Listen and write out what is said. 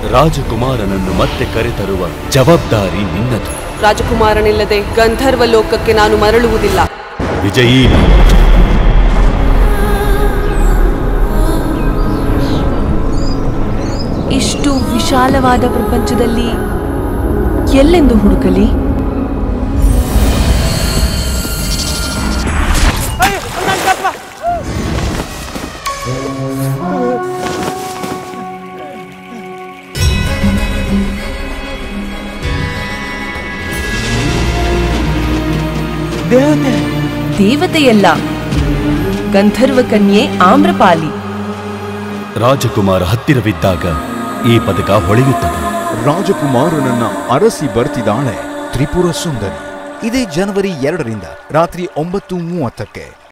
ರಾಜಕುಮಾರನನ್ನು ಮತ್ತೆ ಕರೆತರುವ ಜವಾಬ್ದಾರಿ ನಿನ್ನದು ರಾಜಕುಮಾರನಿಲ್ಲದೆ ಗಂಧರ್ವ ಲೋಕಕ್ಕೆ ನಾನು ಮರಳುವುದಿಲ್ಲ ವಿಜಯೀ ಇಷ್ಟು ವಿಶಾಲವಾದ ಪ್ರಪಂಚದಲ್ಲಿ ಎಲ್ಲೆಂದು ಹುಡುಕಲಿ ದೇವತೆಯಲ್ಲ ಗಂಧರ್ವ ಕನ್ಯೆ ಆಮ್ರಪಾಲಿ ರಾಜಕುಮಾರ ಹತ್ತಿರವಿದ್ದಾಗ ಈ ಪದಕ ಹೊಳೆಯುತ್ತದೆ ರಾಜಕುಮಾರನನ್ನ ಅರಸಿ ಬರ್ತಿದ್ದಾಳೆ ತ್ರಿಪುರ ಸುಂದರಿ ಇದೇ ಜನವರಿ ಎರಡರಿಂದ ರಾತ್ರಿ ಒಂಬತ್ತು ಮೂವತ್ತಕ್ಕೆ